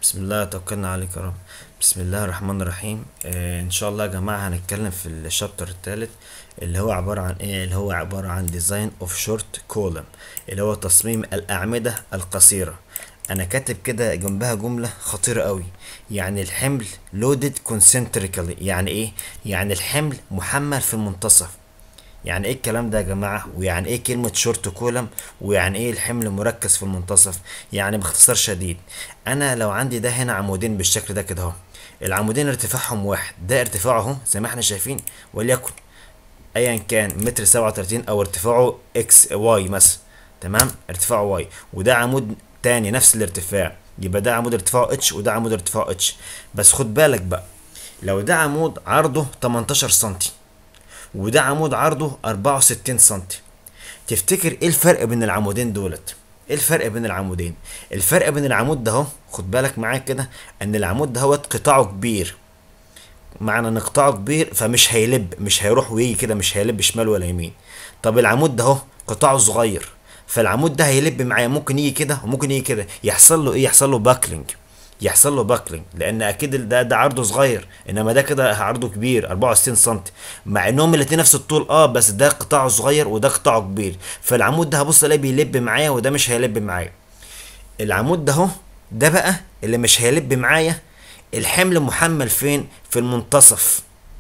بسم الله توكلنا عليك يا رب بسم الله الرحمن الرحيم آه ان شاء الله يا جماعه هنتكلم في الشابتر الثالث اللي هو عباره عن ايه اللي هو عباره عن ديزاين اوف شورت كولم اللي هو تصميم الاعمده القصيره انا كاتب كده جنبها جمله خطيره قوي يعني الحمل لودد concentrically يعني ايه يعني الحمل محمل في المنتصف يعني ايه الكلام ده يا جماعه ويعني ايه كلمه شورت كولم ويعني ايه الحمل مركز في المنتصف يعني باختصار شديد انا لو عندي ده هنا عمودين بالشكل ده كده اهو العمودين ارتفاعهم واحد ده ارتفاعه اهو زي ما احنا شايفين وليكن ايا كان متر سبعة وتلاتين او ارتفاعه اكس واي مثلا تمام ارتفاعه واي وده عمود تاني نفس الارتفاع يبقى ده عمود ارتفاعه اتش وده عمود ارتفاعه اتش بس خد بالك بقى لو ده عمود عرضه 18 سنتي وده عمود عرضه 64 سنتي تفتكر ايه الفرق بين العمودين دولت ايه الفرق بين العمودين الفرق بين العمود ده اهو خد بالك معايا كده ان العمود ده هو قطاعه كبير معنى ان قطاعه كبير فمش هيلب مش هيروح ويجي كده مش هيلب شمال ولا يمين طب العمود ده اهو قطاعه صغير فالعمود ده هيلب معايا ممكن يجي كده وممكن يجي كده يحصل له ايه يحصل له باكلينج يحصل له باكلينج لان اكيد ده ده عرضه صغير انما ده كده عرضه كبير 64 سم مع انهم الاثنين نفس الطول اه بس ده قطاعه صغير وده قطاعه كبير فالعمود ده هبص الاقيه بيلب معايا وده مش هيلب معايا العمود ده اهو ده بقى اللي مش هيلب معايا الحمل محمل فين في المنتصف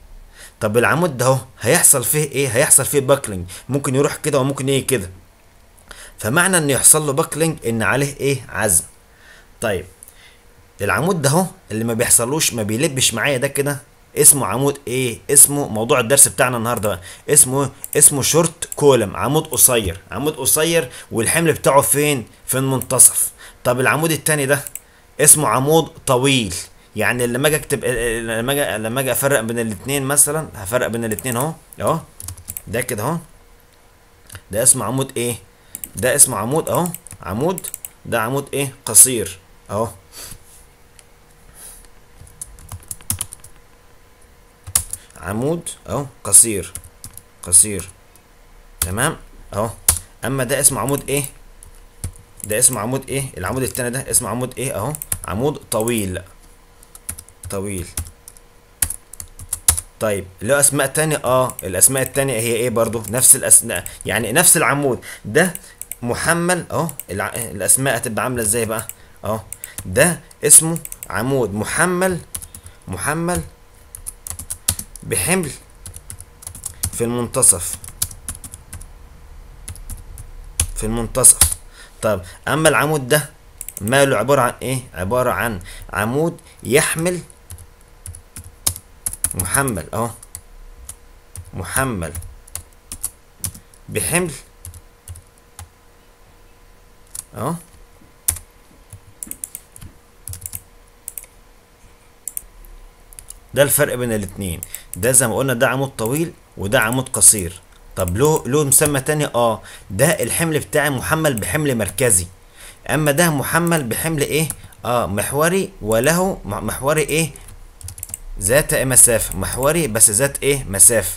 طب العمود ده اهو هيحصل فيه ايه هيحصل فيه باكلينج ممكن يروح كده وممكن يجي كده فمعنى ان يحصل له باكلينج ان عليه ايه عزم طيب العمود ده اهو اللي ما بيحصلوش ما بيلبش معايا ده كده اسمه عمود ايه اسمه موضوع الدرس بتاعنا النهارده بقى اسمه اسمه شورت كولم عمود قصير عمود قصير والحمل بتاعه فين في المنتصف طب العمود التاني ده اسمه عمود طويل يعني لما اجي اكتب لما اجي لما اجي افرق بين الاثنين مثلا هفرق بين الاثنين اهو اهو ده كده اهو ده اسمه عمود ايه ده اسمه عمود اهو عمود ده عمود ايه قصير اهو عمود اهو قصير قصير تمام اهو اما ده اسمه عمود ايه ده اسمه عمود ايه العمود التاني ده اسمه عمود ايه اهو عمود طويل طويل طيب له اسماء تانية اه الاسماء التانية هي ايه برضو نفس الاسماء يعني نفس العمود ده محمل اهو الع... الاسماء هتبقى عامله ازاي بقى اهو ده اسمه عمود محمل محمل بحمل في المنتصف في المنتصف طب اما العمود ده ماله عبارة عن ايه عبارة عن عمود يحمل محمل اهو محمل بحمل اهو ده الفرق بين الاتنين ده زي ما قلنا ده عمود طويل وده عمود قصير طب له له مسمى تاني اه ده الحمل بتاعي محمل بحمل مركزي اما ده محمل بحمل ايه اه محوري وله محوري ايه ذات مسافة محوري بس ذات ايه مسافة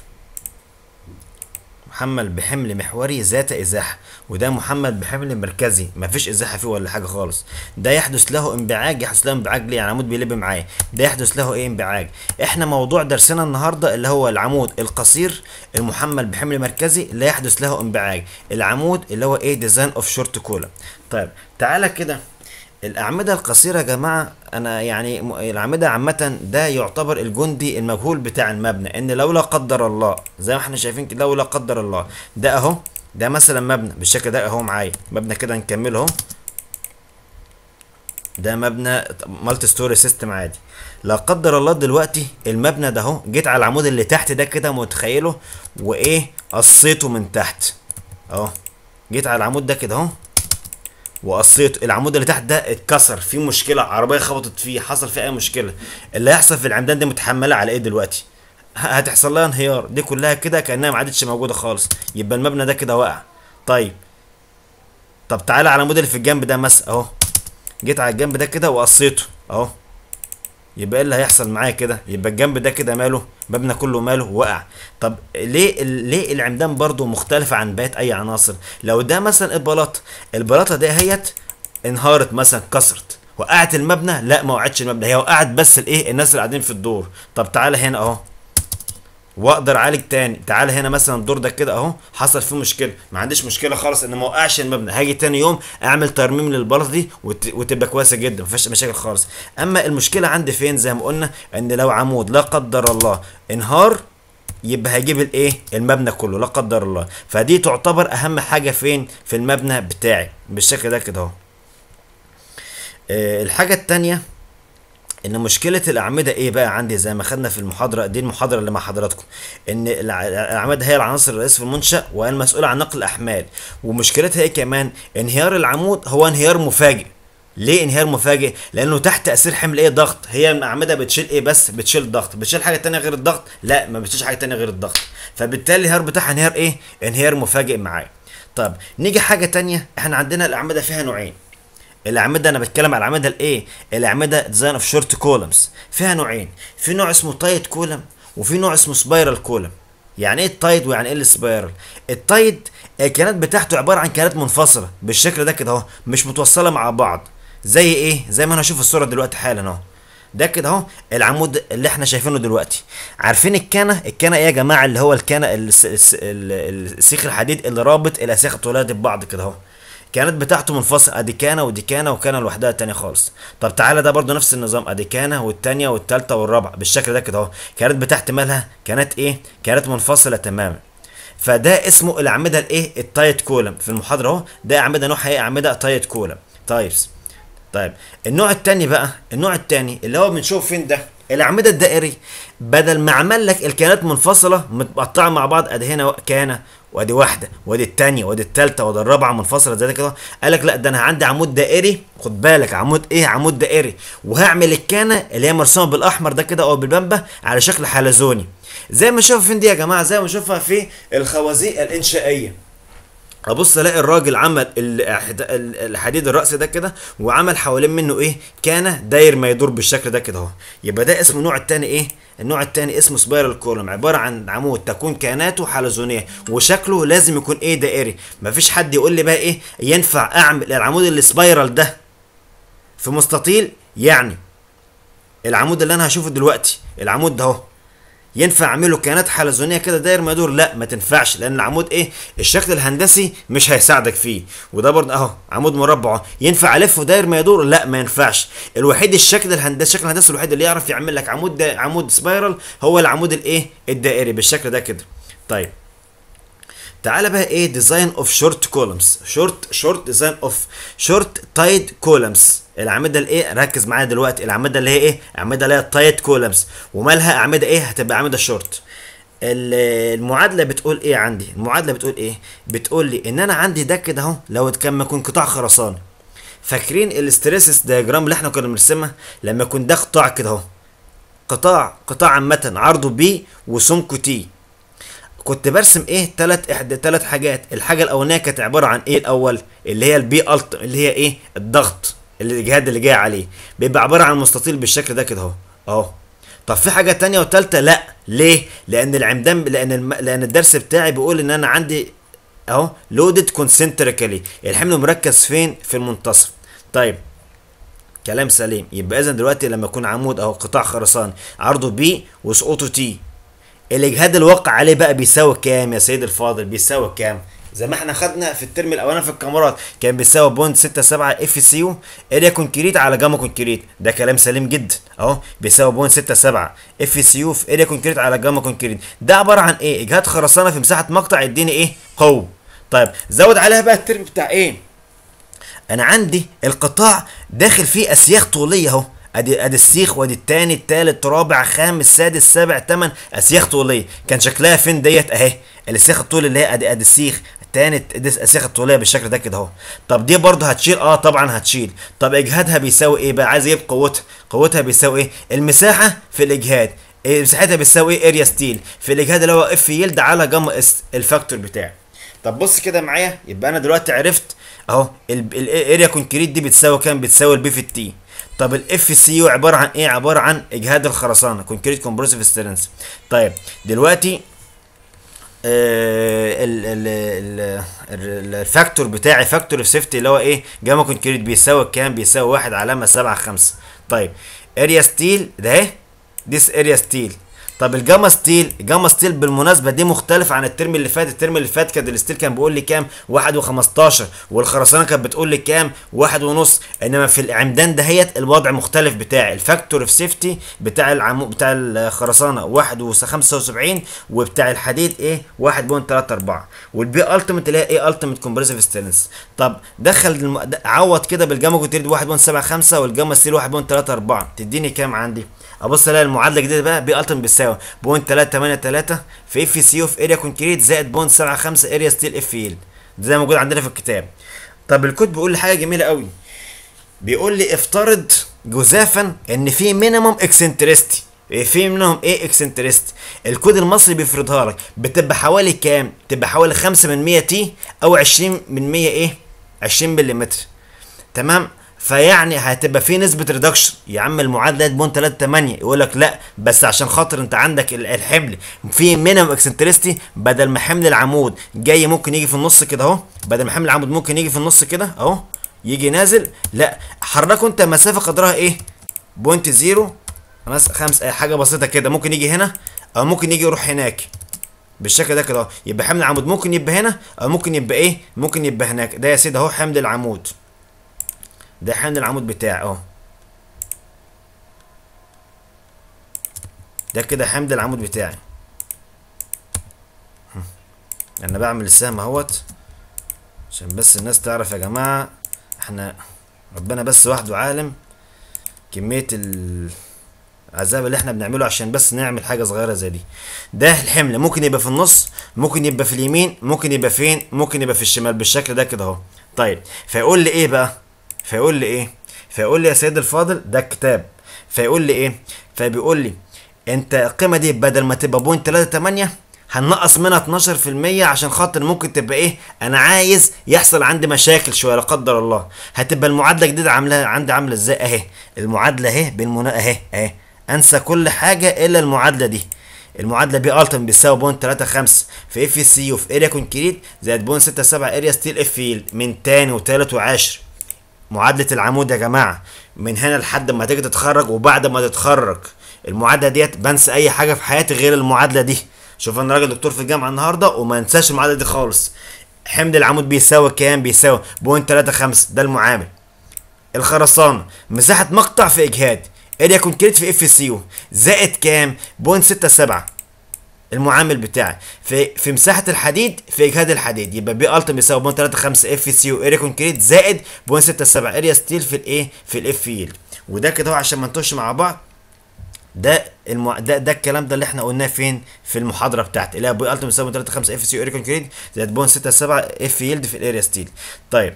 محمل بحمل محوري ذات ازاحة وده محمل بحمل مركزي مفيش ازاحة فيه ولا حاجة خالص ده يحدث له انبعاج يحدث له انبعاج ليه يعني عمود بيلب معايا ده يحدث له ايه انبعاج احنا موضوع درسنا النهاردة اللي هو العمود القصير المحمل بحمل مركزي لا يحدث له انبعاج العمود اللي هو ايه ديزاين اوف شورت كولا طيب تعالى كده الأعمدة القصيرة يا جماعة أنا يعني الأعمدة عامة ده يعتبر الجندي المجهول بتاع المبنى إن لو لا قدر الله زي ما احنا شايفين كده لو لا قدر الله ده أهو ده مثلا مبنى بالشكل ده أهو معايا مبنى كده نكمله أهو ده مبنى مالتي ستوري سيستم عادي لا قدر الله دلوقتي المبنى ده اهو جيت على العمود اللي تحت ده كده متخيله وايه قصيته من تحت اهو جيت على العمود ده كده اهو وقصيته العمود اللي تحت ده اتكسر في مشكله عربيه خبطت فيه حصل فيه اي مشكله اللي هيحصل في العمدان دي متحمله على ايه دلوقتي هتحصل لها انهيار دي كلها كده كانها ما عادتش موجوده خالص يبقى المبنى ده كده واقع طيب طب تعالى على العمود اللي في الجنب ده مثلا اهو جيت على الجنب ده كده وقصيته اهو يبقى ايه اللي هيحصل معايا كده يبقى الجنب ده كده ماله مبنى كله ماله وقع طب ليه ليه العمدان برضو مختلفة عن بقية اي عناصر لو ده مثلا البلاطة البلاطة دي هيت انهارت مثلا كسرت وقعت المبنى لا ما وقعتش المبنى هي وقعت بس الايه الناس اللي قاعدين في الدور طب تعالى هنا اهو واقدر اعالج تاني تعالى هنا مثلا الدور ده كده اهو حصل فيه مشكله ما عنديش مشكله خالص ان ما وقعش المبنى هاجي تاني يوم اعمل ترميم للبلاطه دي وت... وتبقى كويسه جدا ما فيهاش مشاكل خالص اما المشكله عندي فين زي ما قلنا ان لو عمود لا قدر الله انهار يبقى هجيب الايه المبنى كله لا قدر الله فدي تعتبر اهم حاجه فين في المبنى بتاعي بالشكل ده كده اهو آه، الحاجه التانيه ان مشكله الاعمده ايه بقى عندي زي ما خدنا في المحاضره دي المحاضره اللي مع حضراتكم ان الع- الاعمده هي العناصر الرئيسيه في المنشا والمسؤوله عن نقل الاحمال ومشكلتها ايه كمان انهيار العمود هو انهيار مفاجئ ليه انهيار مفاجئ لانه تحت تاثير حمل ايه ضغط هي الاعمده بتشيل ايه بس بتشيل ضغط بتشيل حاجه تانية غير الضغط لا ما بتشيلش حاجه تانية غير الضغط فبالتالي الانهيار بتاعها انهيار ايه انهيار مفاجئ معايا طب نيجي حاجه تانية احنا عندنا الاعمده فيها نوعين الاعمده انا بتكلم على الاعمده الايه الاعمده ديزاين اوف شورت كولمز فيها نوعين في نوع اسمه تايت كولم وفي نوع اسمه سبايرال كولم يعني ايه التايد ويعني ايه السبايرال التايد الكيانات بتاعته عباره عن كيانات منفصله بالشكل ده كده اهو مش متوصله مع بعض زي ايه زي ما انا هشوف الصوره دلوقتي حالا اهو ده كده اهو العمود اللي احنا شايفينه دلوقتي عارفين الكنه الكنه ايه يا جماعه اللي هو الكنه الس- الس- ال- السيخ الحديد اللي رابط الاسياخ الطوليه دي ببعض كده اهو كانت بتاعته منفصله ادي كانه ودي كانه وكانه لوحدها تانية خالص طب تعالى ده برضو نفس النظام ادي كانه والتانية والتالتة والرابعه بالشكل ده كده اهو كانت بتاعت مالها كانت ايه كانت منفصله تماما فده اسمه الاعمده الايه التايت كولم في المحاضره اهو ده اعمده نوعها ايه اعمده تايت كولم تايبس طيب النوع التاني بقى النوع التاني اللي هو بنشوف فين ده الاعمده الدائري بدل ما عمل لك الكيانات منفصله متقطعه مع بعض ادي هنا كانه وادي واحده وادي التانية وادي التالتة وادي الرابعه منفصله زي ده كده قال لك لا ده انا عندي عمود دائري خد بالك عمود ايه عمود دائري وهعمل الكانه اللي هي مرسومه بالاحمر ده كده او بالبامبا على شكل حلزوني زي ما نشوفها فين دي يا جماعه زي ما نشوفها في الخوازيق الانشائيه ابص الاقي الراجل عمل الحد- ال- الحديد الراس ده كده وعمل حوالين منه ايه كان داير ما يدور بالشكل ده كده اهو يبقى ده اسمه النوع التاني ايه النوع التاني اسمه سبايرال كولوم عباره عن عمود تكون كياناته حلزونيه وشكله لازم يكون ايه دائري مفيش حد يقول لي بقى ايه ينفع اعمل العمود السبايرال ده في مستطيل يعني العمود اللي انا هشوفه دلوقتي العمود ده اهو ينفع اعمله كيانات حلزونيه كده داير ما يدور لا ما تنفعش لان العمود ايه الشكل الهندسي مش هيساعدك فيه وده برضه اهو عمود مربع أهو. ينفع الفه داير ما يدور لا ما ينفعش الوحيد الشكل الهندسي الشكل الهندسي الوحيد اللي يعرف يعمل لك عمود دا عمود سبايرال هو العمود الايه الدائري بالشكل ده كده طيب تعالى بقى ايه ديزاين اوف شورت كولمز شورت شورت ديزاين اوف شورت تايد كولمز الاعمده الايه ركز معايا دلوقتي الاعمده اللي هي ايه الاعمده اللي هي التايد كولمز ومالها اعمده ايه هتبقى اعمده شورت ال- المعادله بتقول ايه عندي المعادله بتقول ايه بتقول لي ان انا عندي ده كده اهو لو كان ما يكون قطاع خرساني فاكرين الاستريسس دياجرام اللي احنا كنا بنرسمها لما يكون ده قطاع كده اهو قطاع قطاع عامه عرضه بي وسمكه تي كنت برسم ايه تلات احد تلات حاجات الحاجه الاولانيه كانت عباره عن ايه الاول اللي هي البي الت اللي هي ايه الضغط اللي الاجهاد اللي جاي عليه بيبقى عباره عن مستطيل بالشكل ده كده اهو اهو طب في حاجه تانية وتالتة لا ليه لان العمدان لان الم... لان الدرس بتاعي بيقول ان انا عندي اهو لودد كونسنتريكالي الحمل مركز فين في المنتصف طيب كلام سليم يبقى اذا دلوقتي لما يكون عمود اهو قطاع خرساني عرضه بي وسقوطه تي الاجهاد الواقع عليه بقى بيساوي كام يا سيد الفاضل بيساوي كام زي ما احنا خدنا في الترم الاولاني في الكاميرات كان بيساوي بوينت 67 اف سي يو اريا كونكريت على جاما كونكريت ده كلام سليم جدا اهو بيساوي بوينت 67 اف سي يو في اريا كونكريت على جاما كونكريت ده عباره عن ايه اجهاد خرسانه في مساحه مقطع يديني ايه قوه طيب زود عليها بقى الترم بتاع ايه انا عندي القطاع داخل فيه اسياخ طوليه اهو ادي ادي السيخ وادي التاني التالت رابع خامس سادس سابع تمن اسياخ طوليه كان شكلها فين ديت اهي السياخ الطولي اللي هي ادي ادي السيخ التاني دي الاسياخ الطوليه بالشكل ده كده اهو طب دي برضه هتشيل اه طبعا هتشيل طب اجهادها بيساوي ايه بقى عايز اجيب قوتها قوتها بيساوي ايه المساحه في الاجهاد إيه مساحتها بتساوي ايه اريا ستيل في الاجهاد اللي هو اف يلد على جاما اس الفاكتور بتاعي طب بص كده معايا يبقى انا دلوقتي عرفت اهو الاريا كونكريت دي بتساوي كام بتساوي البي في التي طب الاف سي يو عباره عن ايه عباره عن اجهاد الخرسانه كونكريت كومبرسيف سترينث طيب دلوقتي آه، ال- ال- ال- ال- الفاكتور بتاعي فاكتور اوف سيفتي اللي هو ايه جاما كونكريت بيساوي كام بيساوي واحد علامة سبعة خمسة طيب اريا ستيل ده اهي ديس اريا ستيل طب الجاما ستيل الجاما ستيل بالمناسبه دي مختلف عن الترم اللي فات الترم اللي فات كان الستيل كان بيقول لي كام واحد و15 والخرسانه كانت بتقول لي كام واحد ونص انما في العمدان دهيت الوضع مختلف بتاعي الفاكتور اوف سيفتي بتاع العمو بتاع الخرسانه واحد وخمسة وسبعين وبتاع الحديد ايه واحد بوينت تلاتة اربعة والبي التيمت اللي هي ايه التيمت كومبريسيف ستيلنس طب دخل الم... د- عوض كده بالجاما كونتريد واحد بوينت سبعة خمسة والجاما ستيل واحد بوينت تلاتة اربعة تديني كام عندي ابص الاقي المعادله الجديده بقى بي التيمت بتساوي بوينت 383 في اف سي او في اريا كونكريت زائد بوينت 75 اريا ستيل اف يلد ده زي ما موجود عندنا في الكتاب طب الكود بيقول لي حاجه جميله قوي بيقول لي افترض جزافا ان في مينيمم اكسنترستي في منهم ايه اكسنترستي الكود المصري بيفرضها لك بتبقى حوالي كام تبقى حوالي 5 من 100 تي او 20 من 100 ايه 20 ملم تمام فيعني هتبقى في نسبة ريدكشن يا عم المعادلة بون 3 8 يقول لك لا بس عشان خاطر انت عندك ال- الحمل في مينيمم اكسنترستي بدل ما حمل العمود جاي ممكن يجي في النص كده اهو بدل ما حمل العمود ممكن يجي في النص كده اهو يجي نازل لا حركه انت مسافة قدرها ايه بوينت زيرو خمس خمس آه، حاجة بسيطة كده ممكن يجي هنا او ممكن يجي يروح هناك بالشكل ده كده اهو يبقى حمل العمود ممكن يبقى هنا او ممكن يبقى ايه ممكن يبقى هناك ده يا سيدي اهو حمل العمود ده حمل العمود بتاعي اهو ده كده حمل العمود بتاعي هم. انا بعمل السهم اهوت عشان بس الناس تعرف يا جماعة احنا ربنا بس وحده عالم كمية العذاب اللي احنا بنعمله عشان بس نعمل حاجة صغيرة زي دي ده الحمل ممكن يبقى في النص ممكن يبقى في اليمين ممكن يبقى فين ممكن يبقى في الشمال بالشكل ده كده اهو طيب فيقول لي ايه بقى فيقول لي ايه فيقول لي يا سيد الفاضل ده الكتاب فيقول لي ايه فبيقول لي انت القيمه دي بدل ما تبقى بوينت 3 8 هننقص منها 12% عشان خاطر ممكن تبقى ايه انا عايز يحصل عندي مشاكل شويه لا قدر الله هتبقى المعادله الجديده عاملاها عندي عامله ازاي اهي المعادله اهي بالمنا اهي اهي انسى كل حاجه الا المعادله دي المعادله بي التم بيساوي بوينت 3 5 في اف سي وفي اريا كونكريت زائد بوينت 6 7 اريا ستيل اف فيلد من تاني وتالت وعاشر معادلة العمود يا جماعة من هنا لحد ما تيجي تتخرج وبعد ما تتخرج المعادلة ديت بنسى أي حاجة في حياتي غير المعادلة دي شوف أنا راجل دكتور في الجامعة النهاردة وما انساش المعادلة دي خالص حمل العمود بيساوي كام بيساوي بوينت 3 5 ده المعامل الخرسانة مساحة مقطع في إجهاد اريا كونكريت في اف سي يو زائد كام بوينت 6 7 المعامل بتاعي في في مساحه الحديد في اجهاد الحديد يبقى بي الت بيساوي بوينت 3 5 اف سي و اريا كونكريت زائد بوينت 6 7 اريا ستيل في الايه في الاف فيل وده كده هو عشان ما نتوهش مع بعض ده المع... ده ده الكلام ده اللي احنا قلناه فين في المحاضره بتاعتي اللي هي بي الت بيساوي 3 5 اف سي و اريا كونكريت زائد بوينت 6 7 اف يلد في الاريا ستيل طيب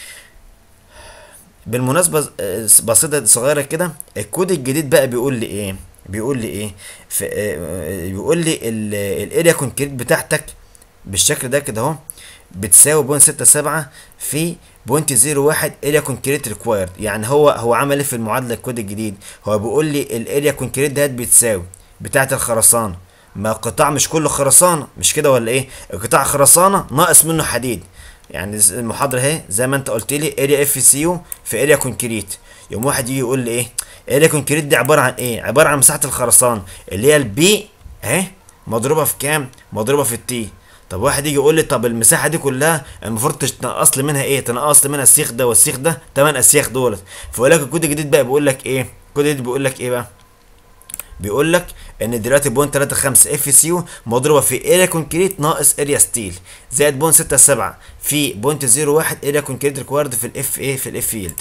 بالمناسبة آه، بسيطة صغيرة كده الكود الجديد بقى بيقول لي ايه بيقول لي ايه في آه، آه، بيقول لي الاريا كونكريت بتاعتك بالشكل ده كده اهو بتساوي بوينت ستة سبعة في بوينت زيرو واحد اريا كونكريت ريكوايرد يعني هو هو عمل ايه في المعادلة الكود الجديد هو بيقول لي الاريا كونكريت ديت بتساوي بتاعت الخرسانة ما القطاع مش كله خرسانة مش كده ولا ايه القطاع خرسانة ناقص منه حديد يعني ز- المحاضرة اهي زي ما انت قلت لي اريا اف سي يو في اريا كونكريت يوم واحد يجي يقول لي ايه اريا كونكريت دي عبارة عن ايه عبارة عن مساحة الخرسان اللي هي البي اهي مضروبة في كام مضروبة في التي طب واحد يجي يقول لي طب المساحة دي كلها المفروض تنقص لي منها ايه تنقص لي منها السيخ ده والسيخ ده 8 اسياخ دولت فيقول لك الكود الجديد بقى بيقول لك ايه الكود الجديد بيقول لك ايه بقى بيقول لك ان دلوقتي بوينت 3 5 اف سي يو مضروبه في اريا كونكريت ناقص اريا ستيل زائد بوينت 6 7 في بوينت 0 1 اريا كونكريت ريكوايرد في الاف ايه في الاف فيلد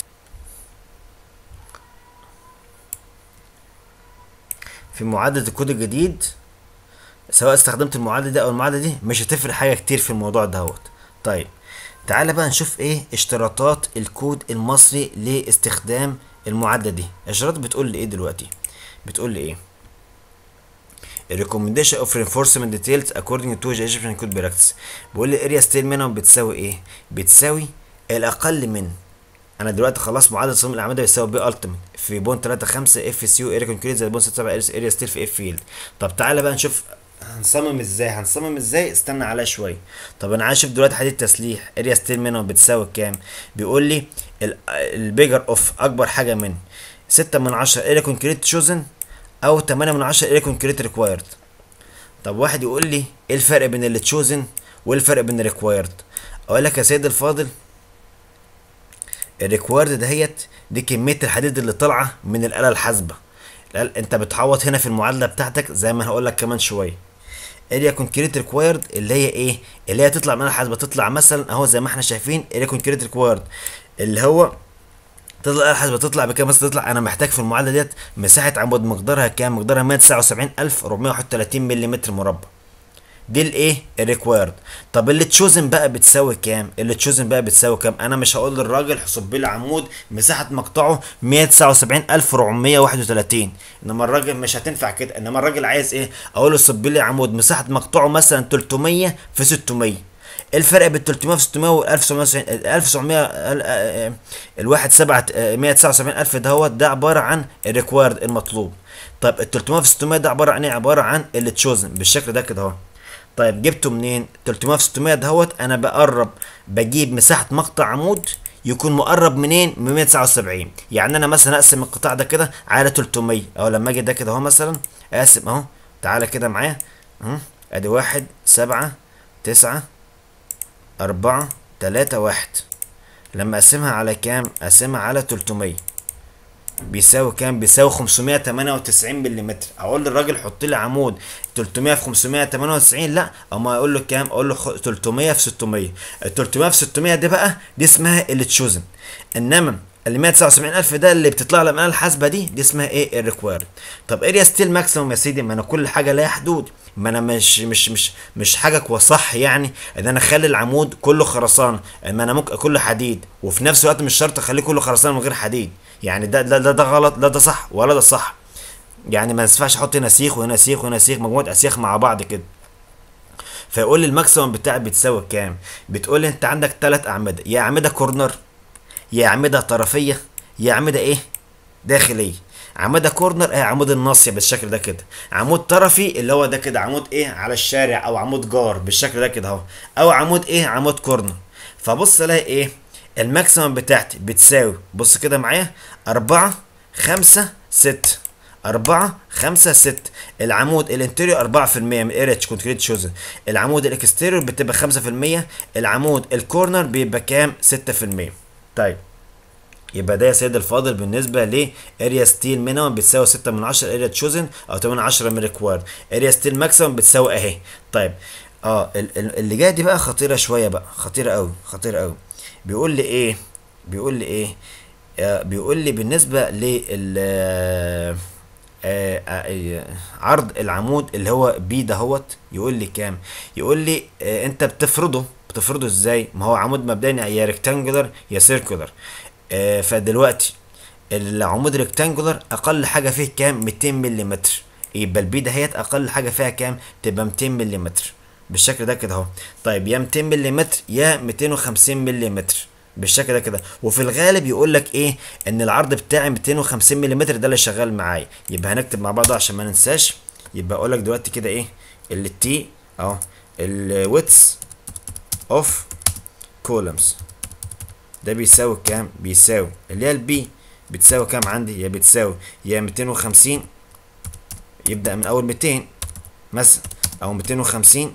في معادله الكود الجديد سواء استخدمت المعادله دي او المعادله دي مش هتفرق حاجه كتير في الموضوع دوت طيب تعالى بقى نشوف ايه اشتراطات الكود المصري لاستخدام المعادله دي الاشتراطات بتقول لي ايه دلوقتي بتقول لي ايه recommendation of reinforcement details according to the Egyptian code practice بيقول لي area steel minimum بتساوي ايه بتساوي الاقل من انا دلوقتي خلاص معادله صمام الاعمده بيساوي بي التيمت في بون 3 5 اف سي يو اريا كونكريت زائد بون 6 7 اريا ستيل في اف فيلد طب تعالى بقى نشوف هنصمم ازاي هنصمم ازاي استنى عليا شويه طب انا عايز اشوف دلوقتي حديد تسليح اريا ستيل مينيمم بتساوي كام بيقول لي البيجر اوف اكبر حاجه من ستة من عشرة اريا كونكريت تشوزن او تمانية من عشرة اريا كونكريت ريكوايرد طب واحد يقول لي ايه الفرق بين اللي تشوزن وايه الفرق بين الريكوايرد اقول لك يا سيد الفاضل الريكوايرد دهيت دي كميه الحديد اللي طالعه من الاله الحاسبه الآلة- انت بتعوض هنا في المعادله بتاعتك زي ما هقول لك كمان شويه اريا كونكريت ريكوايرد اللي هي ايه اللي هي تطلع من الاله الحاسبه تطلع مثلا اهو زي ما احنا شايفين اريا كونكريت ريكوايرد اللي هو تطلع الاله الحاسبه تطلع بكام مثلا تطلع انا محتاج في المعادله ديت مساحه عمود مقدارها كام مقدارها 179431 ملم مربع دي الايه الريكوايرد طب اللي تشوزن بقى بتساوي كام اللي تشوزن بقى بتساوي كام انا مش هقول للراجل حسب لي عمود مساحه مقطعه 179431 انما الراجل مش هتنفع كده انما الراجل عايز ايه اقول له صب لي عمود مساحه مقطعه مثلا 300 في 600 ايه الفرق بين 300 في 600 و 1990 1700 ال- آه، الواحد سبعة 179 ألف دهوت ده عبارة عن الريكوايرد المطلوب طيب ال 300 في 600 ده عبارة عن ايه عبارة عن اللي تشوزن بالشكل ده كده اهو طيب جبته منين 300 في 600 دهوت انا بقرب بجيب مساحة مقطع عمود يكون مقرب منين من 179 يعني انا مثلا اقسم القطاع ده كده على 300 او لما اجي ده كده اهو مثلا اقسم اهو تعالى كده معايا اهو ادي واحد سبعة تسعة أربعة تلاتة واحد لما أقسمها على كام؟ أقسمها على تلتمية بيساوي كام؟ بيساوي 598 ملم أقول للراجل حط لي عمود 300 في 598 لا أما أقول له كام؟ أقول له خ- 300 في 600 ال 300 في 600 دي بقى دي اسمها اللي تشوزن إنما ال 179 ألف ده اللي بتطلع لي من الآلة الحاسبة دي دي اسمها إيه؟ الريكوايرد طب اريا ستيل ماكسيموم يا سيدي ما أنا كل حاجة لها حدود ما انا مش مش مش مش حاجه وصح يعني ان انا اخلي العمود كله خرسانه ما انا ممكن كله حديد وفي نفس الوقت مش شرط اخليه كله خرسانه من غير حديد يعني ده ده ده, ده غلط لا ده صح ولا ده صح يعني ما ينفعش احط هنا سيخ وهنا سيخ وهنا سيخ مجموعه اسياخ مع بعض كده فيقول لي الماكسيمم بتاعي بتساوي كام بتقول لي انت عندك ثلاث اعمده يا اعمده كورنر يا اعمده طرفيه يا اعمده ايه داخليه عمودة كورنر ايه عمود الناصية بالشكل ده كده عمود طرفي اللي هو ده كده عمود ايه على الشارع او عمود جار بالشكل ده كده اهو او عمود ايه عمود كورنر فبص الاقي ايه الماكسيمم بتاعتي بتساوي بص كده معايا أربعة خمسة ستة أربعة خمسة ستة العمود الانتيريور أربعة في المية من اريتش كونكريت شوزن العمود الاكستيريور بتبقى خمسة في المية العمود الكورنر بيبقى كام ستة في المية طيب يبقى ده يا سيد الفاضل بالنسبه ل اريا ستيل مينيمم بتساوي 6 من 10 اريا تشوزن او 8 من 10 من ريكوايرد اريا ستيل ماكسيمم بتساوي اهي طيب اه ال- ال- اللي جايه دي بقى خطيره شويه بقى خطيره قوي خطيره قوي بيقول لي ايه بيقول لي ايه آه بيقول لي بالنسبه لل آه آه آه عرض العمود اللي هو بي دهوت يقول لي كام يقول لي آه انت بتفرضه بتفرضه ازاي ما هو عمود مبدئيا يا ريكتانجولار يا سيركولار آه فدلوقتي العمود ريكتانجولار اقل حاجه فيه كام 200 ملم يبقى البي دهيت اقل حاجه فيها كام تبقى 200 ملم بالشكل ده كده اهو طيب يا 200 ملم يا 250 ملم بالشكل ده كده وفي الغالب يقول لك ايه ان العرض بتاعي 250 ملم ده اللي شغال معايا يبقى هنكتب مع بعض عشان ما ننساش يبقى اقول لك دلوقتي كده ايه التي اهو الويتس اوف كولمز ده بيساوي كام بيساوي اللي هي البي بتساوي كام عندي يا بتساوي يا 250 يبدأ من اول 200 مثلا او 250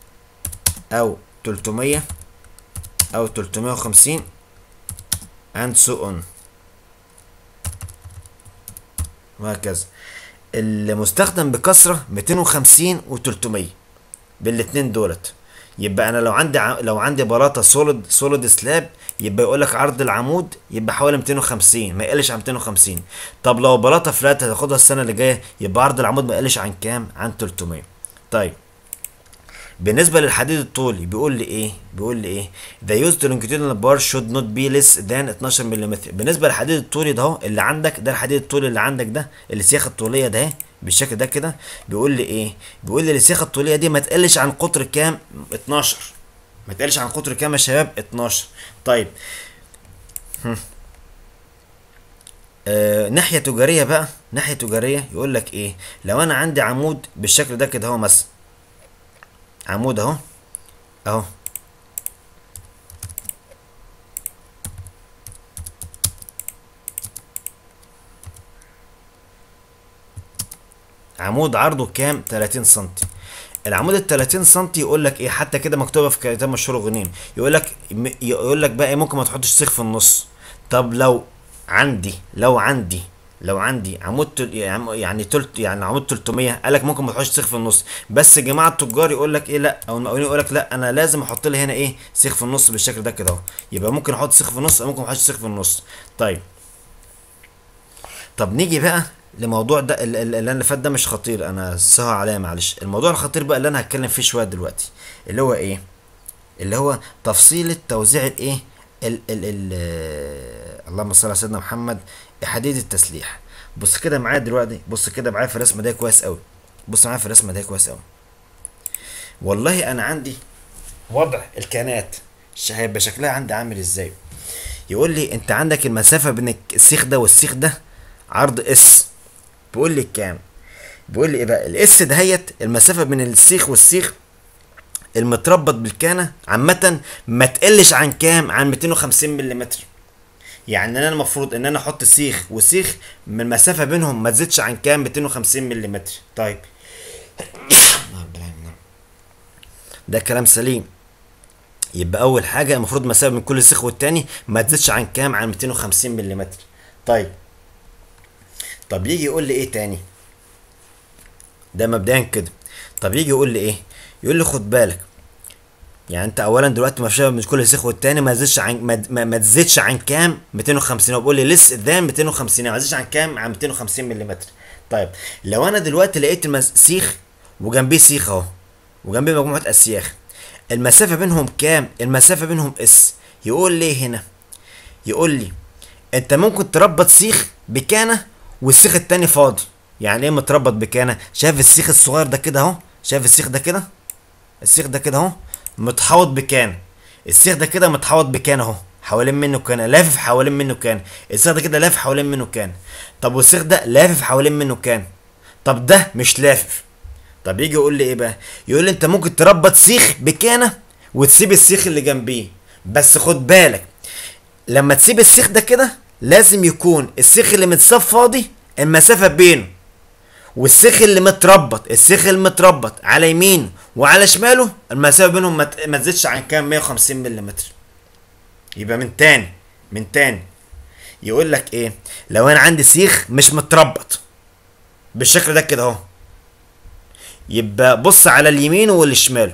او 300 او 350 and so on وهكذا المستخدم بكثرة 250 و 300 بالاتنين دولت يبقى انا لو عندي ع... لو عندي بلاطه سوليد سوليد سلاب يبقى يقول لك عرض العمود يبقى حوالي 250 ما يقلش عن 250 طب لو بلاطه فلات هتاخدها السنه اللي جايه يبقى عرض العمود ما يقلش عن كام عن 300 طيب بالنسبه للحديد الطولي بيقول لي ايه بيقول لي ايه the used longitudinal bar should not be less than 12 ملم بالنسبه للحديد الطولي ده اهو اللي عندك ده الحديد الطولي اللي عندك ده السياخه الطوليه ده اهي بالشكل ده كده بيقول لي ايه بيقول لي السياخه الطوليه دي ما تقلش عن قطر كام 12 ما تقلش عن قطر كام يا شباب 12 طيب هم. آه ناحيه تجاريه بقى ناحيه تجاريه يقول لك ايه لو انا عندي عمود بالشكل ده كده اهو مثلا عمود اهو اهو عمود عرضه كام 30 سم العمود ال 30 سم يقول لك ايه حتى كده مكتوبه في كتاب مشهور غنيم يقول لك يقول لك بقى إيه ممكن ما تحطش سيخ في النص طب لو عندي لو عندي لو عندي عمود تل- يعني تلت يعني عمود 300 قال لك ممكن ما تحطش سيخ في النص بس جماعه التجار يقول لك ايه لا او المقاولين يقول لك لا انا لازم احط لي هنا ايه سيخ في النص بالشكل ده كده اهو يبقى ممكن احط سيخ في النص او ممكن ما احطش سيخ في النص طيب طب نيجي بقى لموضوع ده ال- ال- اللي انا فات ده مش خطير انا سهى عليا معلش الموضوع الخطير بقى اللي انا هتكلم فيه شويه دلوقتي اللي هو ايه اللي هو تفصيل توزيع الايه ال ال ال آه، اللهم صل على سيدنا محمد حديد التسليح بص كده معايا دلوقتي بص كده معايا في الرسمه دي كويس قوي بص معايا في الرسمه دي كويس قوي والله انا عندي وضع الكانات ش- هيبقى شكلها عندي عامل ازاي يقول لي انت عندك المسافه بين السيخ ده والسيخ ده عرض اس بيقول لي كام بيقول لي ايه بقى الاس دهيت المسافه بين السيخ والسيخ المتربط بالكانه عامه ما تقلش عن كام عن 250 ملم يعني انا المفروض ان انا احط سيخ وسيخ من المسافه بينهم ما تزيدش عن كام 250 ملم طيب ده كلام سليم يبقى اول حاجه المفروض المسافه من كل سيخ والتاني ما تزيدش عن كام عن 250 ملم طيب طب يجي يقول لي ايه تاني ده مبدئيا كده طب يجي يقول لي ايه يقول لي خد بالك يعني انت اولا دلوقتي المسافه من كل سيخ والتاني ما تزيدش عن ما, ما, ما تزيدش عن كام 250 هو بيقول لي لس ذان 250 ما تزيدش عن كام عن 250 ملم طيب لو انا دلوقتي لقيت المس- سيخ وجنبيه سيخ اهو وجنبيه مجموعه اسياخ المسافه بينهم كام المسافه بينهم اس يقول لي هنا يقول لي انت ممكن تربط سيخ بكانه والسيخ التاني فاضي يعني ايه متربط بكانه شايف السيخ الصغير ده كده اهو شايف السيخ ده كده السيخ ده كده اهو متحوط بكان السيخ ده كده متحوط بكان اهو حوالين منه كان لافف حوالين منه كان السيخ ده كده لافف حوالين منه كان طب والسيخ ده لافف حوالين منه كان طب ده مش لافف طب يجي يقول لي ايه بقى يقول لي انت ممكن تربط سيخ بكانه وتسيب السيخ اللي جنبيه بس خد بالك لما تسيب السيخ ده كده لازم يكون السيخ اللي متصاب فاضي المسافة بينه والسيخ اللي متربط السيخ المتربط على يمين وعلى شماله المسافة بينهم ما ت- ما تزيدش عن كام 150 ملم يبقى من تاني من تاني يقول لك ايه لو انا عندي سيخ مش متربط بالشكل ده كده اهو يبقى بص على اليمين والشمال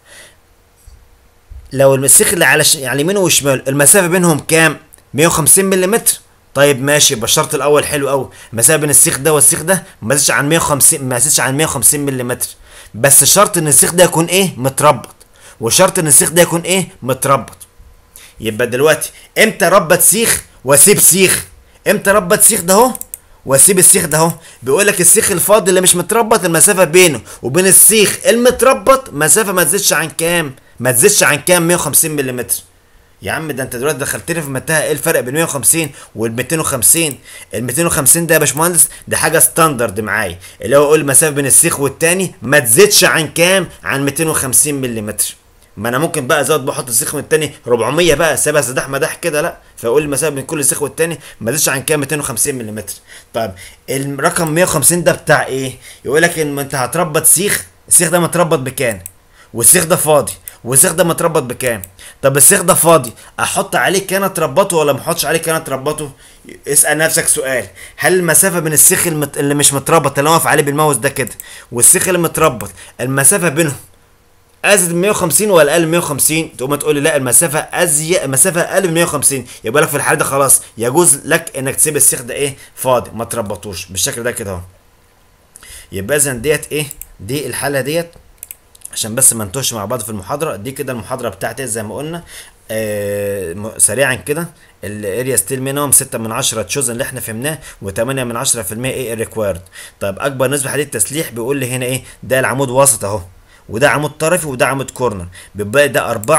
لو المسيخ اللي على ش... على يمينه وشماله المسافه بينهم كام 150 ملم طيب ماشي يبقى الشرط الاول حلو قوي المسافه بين السيخ ده والسيخ ده ما تزيدش عن 150 ما تزيدش عن 150 ملم بس شرط ان السيخ ده يكون ايه متربط وشرط ان السيخ ده يكون ايه متربط يبقى دلوقتي امتى ربط سيخ واسيب سيخ امتى ربط سيخ ده اهو واسيب السيخ ده اهو بيقول لك السيخ الفاضي اللي مش متربط المسافه بينه وبين السيخ المتربط مسافه ما تزيدش عن كام ما تزيدش عن كام 150 ملم يا عم ده انت دلوقتي دخلتني في متاهه ايه الفرق بين 150 وال 250 ال 250 ده يا باشمهندس ده حاجه ستاندرد معايا اللي هو يقول المسافه بين السيخ والتاني ما تزيدش عن كام عن 250 ملم ما انا ممكن بقى ازود بحط السيخ من التاني 400 بقى سيبها سداح مداح كده لا فاقول المسافه بين كل سيخ والتاني ما تزيدش عن كام 250 ملم طيب الرقم 150 ده بتاع ايه يقول لك ان انت هتربط سيخ السيخ ده متربط بكام والسيخ ده فاضي والسيخ ده متربط بكام طب السيخ ده فاضي احط عليه كانه تربطه ولا ما احطش عليه كانه تربطه اسال نفسك سؤال هل المسافه بين السيخ المت... اللي مش متربط اللي أنا واقف عليه بالماوس ده كده والسيخ اللي متربط المسافه بينهم ازيد من 150 ولا اقل من 150 تقوم تقول لي لا المسافه ازيد المسافه اقل من 150 يبقى لك في الحاله دي خلاص يجوز لك انك تسيب السيخ ده ايه فاضي ما تربطوش بالشكل ده كده اهو يبقى اذا ديت ايه دي الحاله ديت عشان بس ما نتوهش مع بعض في المحاضره دي كده المحاضره بتاعتي زي ما قلنا آه م- سريعا كده الاريا ستيل مينيمم 6 من 10 تشوزن اللي احنا فهمناه و8 من 10% ايه ريكوايرد طيب اكبر نسبه حديد تسليح بيقول لي هنا ايه ده العمود وسط اهو وده عمود طرفي وده عمود كورنر بيبقى ده 4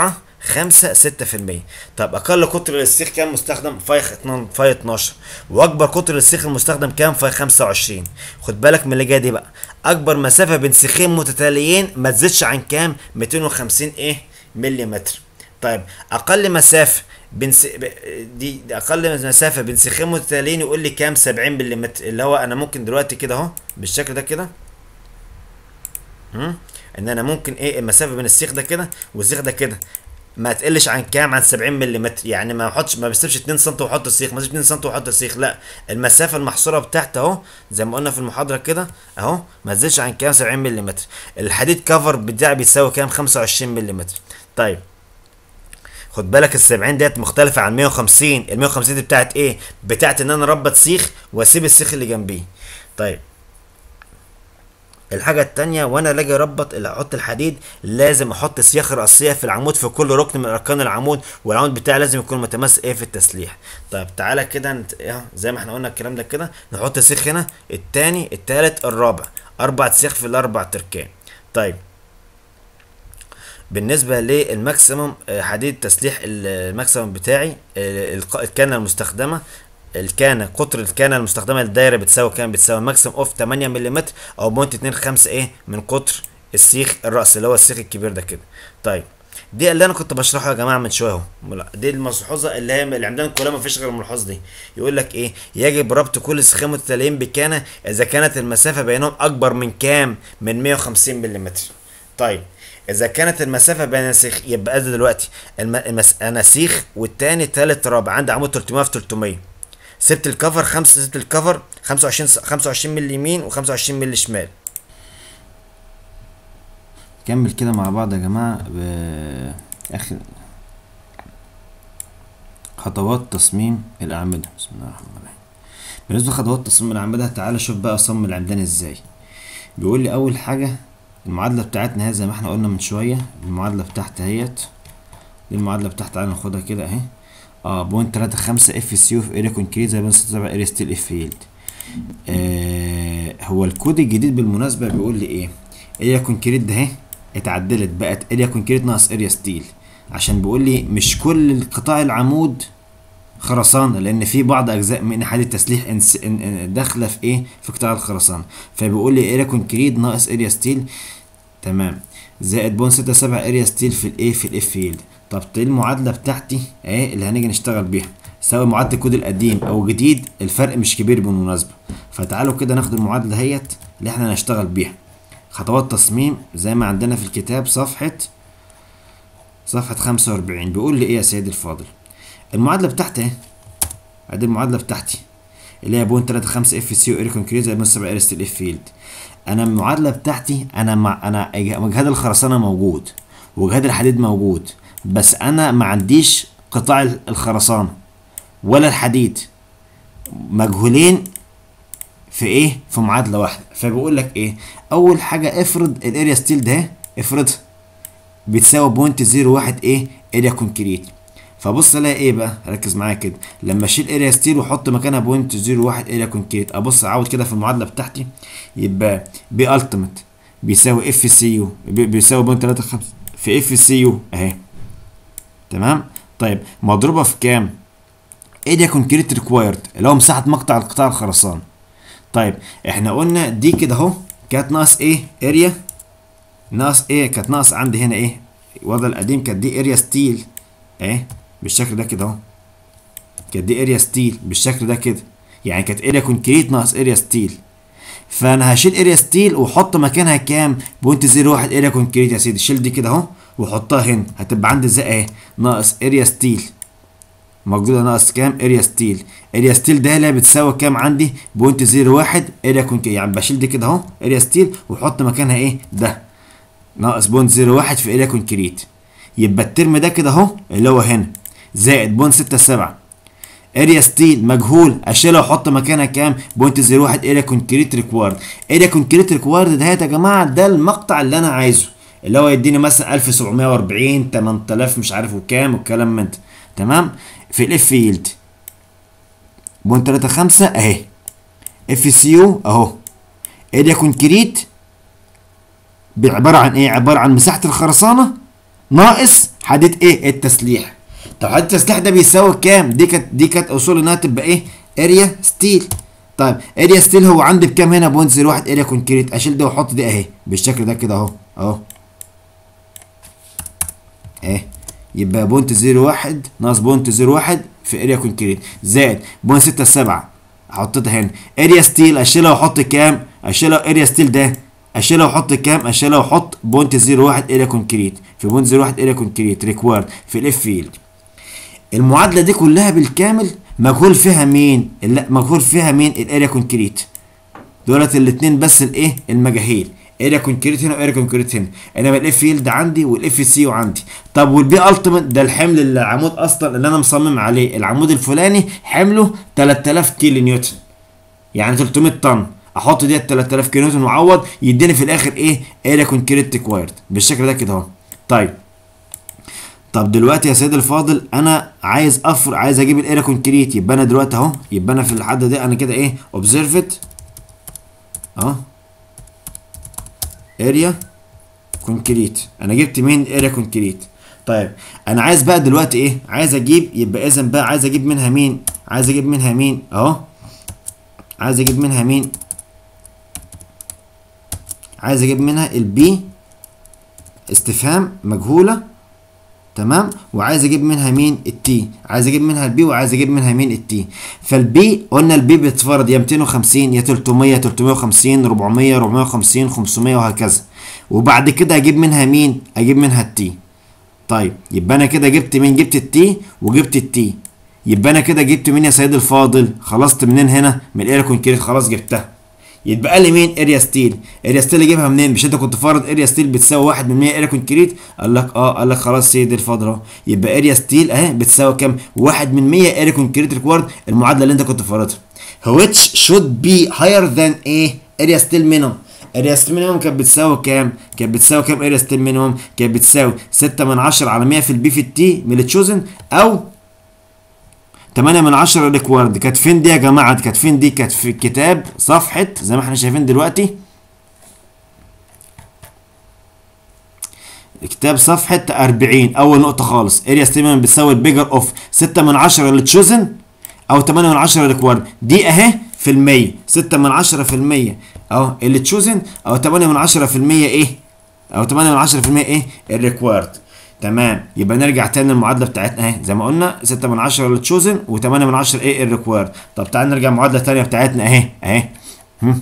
خمسة ستة في المية طب أقل قطر للسيخ كام مستخدم فاي اتنين- فاي 12 وأكبر قطر للسيخ المستخدم كام فاي 25 خد بالك من اللي جاية دي بقى أكبر مسافة بين سيخين متتاليين ما تزيدش عن كام 250 إيه ملي متر طيب أقل مسافة بين س... ب- دي دي أقل مسافة بين سيخين متتاليين يقول لي كام 70 ملي متر اللي هو أنا ممكن دلوقتي كده أهو بالشكل ده كده هم؟ ان انا ممكن ايه المسافه بين السيخ ده كده والسيخ ده كده ما تقلش عن كام عن 70 ملم يعني ما احطش ما بسيبش 2 سم واحط السيخ ما بسيبش 2 سم واحط السيخ لا المسافه المحصوره بتاعت اهو زي ما قلنا في المحاضره كده اهو ما تزيدش عن كام 70 ملم الحديد كفر بتاعي بيساوي كام 25 ملم طيب خد بالك ال 70 ديت مختلفه عن 150 ال 150 دي بتاعت ايه بتاعت ان انا اربط سيخ واسيب السيخ اللي جنبيه طيب الحاجة التانية وانا لاجي اربط اللي احط الحديد لازم احط سياخ رأسية في العمود في كل ركن من اركان العمود والعمود بتاعي لازم يكون متماسك ايه في التسليح طيب تعالى كده نت... إيه، زي ما احنا قلنا الكلام ده كده نحط سيخ هنا التاني التالت الرابع اربع سياخ في الاربع تركان طيب بالنسبة للماكسيموم آه، حديد تسليح ال- الماكسيموم بتاعي آه، الق- الكانة المستخدمة الكانة قطر الكانة المستخدمة للدايرة بتساوي كام؟ بتساوي ماكسيموم اوف 8 ملم او بوينت 25 ايه من قطر السيخ الرأس اللي هو السيخ الكبير ده كده. طيب دي اللي انا كنت بشرحها يا جماعه من شويه اهو ملا- دي الملحوظه اللي هي اللي عندنا كلها ما فيش غير الملحوظه دي يقول لك ايه يجب ربط كل سيخين متتاليين بكانه اذا كانت المسافه بينهم اكبر من كام من 150 ملم طيب اذا كانت المسافه بين السيخ يبقى ده دلوقتي الم... المس... انا سيخ والتاني تالت رابع عندي عمود 300 في 300 سبت الكفر خمسة سبت الكفر 25 س- 25 مللي يمين و25 مللي شمال كمل كده مع بعض يا جماعة ب... اخر خطوات تصميم الأعمدة بسم الله الرحمن الرحيم بالنسبة لخطوات تصميم الأعمدة تعالى شوف بقى أصمم العمدان ازاي بيقول لي أول حاجة المعادلة بتاعتنا هي زي ما احنا قلنا من شوية المعادلة بتاعتي اهيت دي المعادلة بتاعتي تعالى ناخدها كده اهي اه بوينت تلاتة خمسة اف سي في اريا كونكريت زي ما ستة سبعة اريا ستيل اف يلد آه هو الكود الجديد بالمناسبة بيقول لي ايه اريا كونكريت ده اهي اتعدلت بقت اريا كونكريت ناقص اريا ستيل عشان بيقول لي مش كل قطاع العمود خرسانة لأن في بعض أجزاء من حالة التسليح انس- ان- ان- داخلة في إيه؟ في قطاع الخرسانة فبيقول لي اريا كونكريت ناقص اريا ستيل تمام زائد بون ستة سبعة اريا ستيل في الايه في الاف فيلد طب دي المعادلة بتاعتي اهي اللي هنيجي نشتغل بيها سواء معادلة الكود القديم او جديد الفرق مش كبير بالمناسبة فتعالوا كده ناخد المعادلة دهيت اللي احنا هنشتغل بيها خطوات تصميم زي ما عندنا في الكتاب صفحة صفحة خمسة وأربعين بيقول لي ايه يا سيدي الفاضل المعادلة بتاعتي اهي ادي المعادلة بتاعتي اللي هي بوينت 3 5 اف سي واري كونكريت زائد بوينت 7 ار ستيل اف فيلد انا المعادله بتاعتي انا مع انا مجهاد الخرسانه موجود وجهاد الحديد موجود بس انا ما عنديش قطاع الخرسانه ولا الحديد مجهولين في ايه في معادله واحده فبيقول لك ايه اول حاجه افرض الاريا ستيل ده افرضها بتساوي بوينت زيرو واحد ايه اريا كونكريت فبص الاقي ايه بقى ركز معايا كده لما اشيل اريا ستيل واحط مكانها بوينت زيرو واحد اريا كونكريت ابص اعود كده في المعادله بتاعتي يبقى بي التيمت بيساوي اف سي يو بيساوي بوينت 3 5 في اف سي يو اهي تمام طيب مضروبه في كام اريا كونكريت ريكوايرد اللي هو مساحه مقطع القطاع الخرساني طيب احنا قلنا دي كده اهو كانت ناقص ايه اريا ناقص ايه كانت ناقص عندي هنا ايه الوضع القديم كانت دي اريا ستيل اهي بالشكل ده كده اهو كانت دي اريا ستيل بالشكل ده كده يعني كانت اريا كونكريت ناقص اريا ستيل فانا هشيل اريا ستيل واحط مكانها كام بوينت زيرو واحد اريا كونكريت يا سيدي شيل دي كده اهو وحطها هنا هتبقى عندي زي اهي ناقص اريا ستيل موجوده ناقص كام اريا ستيل اريا ستيل ده اللي بتساوي كام عندي بوينت زيرو واحد اريا كونكريت يعني بشيل دي كده اهو اريا ستيل واحط مكانها ايه ده ناقص بوينت زيرو واحد في اريا كونكريت يبقى الترم ده كده اهو اللي هو هنا زائد بوينت ستة سبعة اريا ستيل مجهول اشيلها واحط مكانها كام بوينت زيرو واحد اريا كونكريت ريكوارد اريا كونكريت ريكوارد ده يا جماعه ده المقطع اللي انا عايزه اللي هو يديني مثلا 1740 8000 مش عارف وكام والكلام من ده تمام في الاف فيلد بوينت 3 5 اهي اف سي يو اهو اريا كونكريت عباره عن ايه عباره عن مساحه الخرسانه ناقص حديد ايه التسليح طب حديد التسليح ده بيساوي كام دي كانت دي كانت اصول انها تبقى ايه اريا ستيل طيب اريا ستيل هو عندي بكام هنا بوينت 01 اريا كونكريت اشيل ده واحط دي اهي بالشكل ده كده اهو اهو اهي يبقى بوينت 01 ناقص بوينت 01 في اريا كونكريت زائد بوينت 67 حطيتها هنا اريا ستيل اشيلها واحط كام اشيلها اريا ستيل ده اشيلها واحط كام اشيلها واحط بوينت 01 اريا كونكريت في بوينت 01 اريا كونكريت ريكوارد في الاف فيلد المعادله دي كلها بالكامل مجهول فيها مين لا مجهول فيها مين الاريا كونكريت دولت الاثنين بس الايه المجاهيل اريا كونكريت هنا واريا كونكريت هنا انما الاف فيلد عندي والاف سي وعندي طب والبي التيمت ده الحمل اللي العمود اصلا اللي انا مصمم عليه العمود الفلاني حمله 3000 كيلو نيوتن يعني 300 طن احط ديت 3000 كيلو نيوتن واعوض يديني في الاخر ايه اريا كونكريت ريكوايرد بالشكل ده كده اهو طيب طب دلوقتي يا سيدي الفاضل انا عايز افر عايز اجيب الاريا كونكريت يبقى انا دلوقتي اهو يبقى انا في الحد ده انا كده ايه اوبزرفت اهو اريا كونكريت انا جبت مين اريا كونكريت طيب انا عايز بقى دلوقتي ايه عايز اجيب يبقى اذا بقى عايز اجيب منها مين عايز اجيب منها مين اهو عايز اجيب منها مين عايز اجيب منها البي استفهام مجهوله تمام وعايز اجيب منها مين التي عايز اجيب منها البي وعايز اجيب منها مين التي فالبي قلنا البي بيتفرض يا 250 يا 300 350 400 450 500 وهكذا وبعد كده اجيب منها مين اجيب منها التي طيب يبقى انا كده جبت مين جبت التي وجبت التي يبقى انا كده جبت مين يا سيد الفاضل خلصت منين هنا من الاير كونكريت خلاص جبتها يتبقى لي مين اريا ستيل اريا ستيل اجيبها منين مش انت كنت فارض اريا ستيل بتساوي 1 من 100 اريا كونكريت قال لك اه قال لك خلاص سيدي الفاضل اهو يبقى اريا ستيل اهي بتساوي كام 1 من 100 اريا كونكريت ريكوارد المعادله اللي انت كنت فارضها which should be higher than ايه اريا ستيل مينيمم اريا ستيل مينيمم كانت بتساوي كام كانت بتساوي كام اريا ستيل مينيمم كانت بتساوي 6 من 10 على 100 في البي في التي من التشوزن او 8 من 10 ريكوارد كانت فين دي يا جماعه كانت فين دي كانت في الكتاب صفحه زي ما احنا شايفين دلوقتي كتاب صفحه 40 اول نقطه خالص اريا ستيمن بتساوي البيجر اوف 6 من 10 للتشوزن او 8 من 10 ريكوارد دي اهي في المية 6 من 10 في المية اهو اللي تشوزن او 8 من 10 في المية ايه او 8 من 10 في المية ايه الريكوارد تمام يبقى نرجع تاني المعادله بتاعتنا اهي زي ما قلنا 6 من 10 للتشوزن و8 من 10 ايه الريكويرد طب تعال نرجع المعادله الثانيه بتاعتنا اهي اهي هم.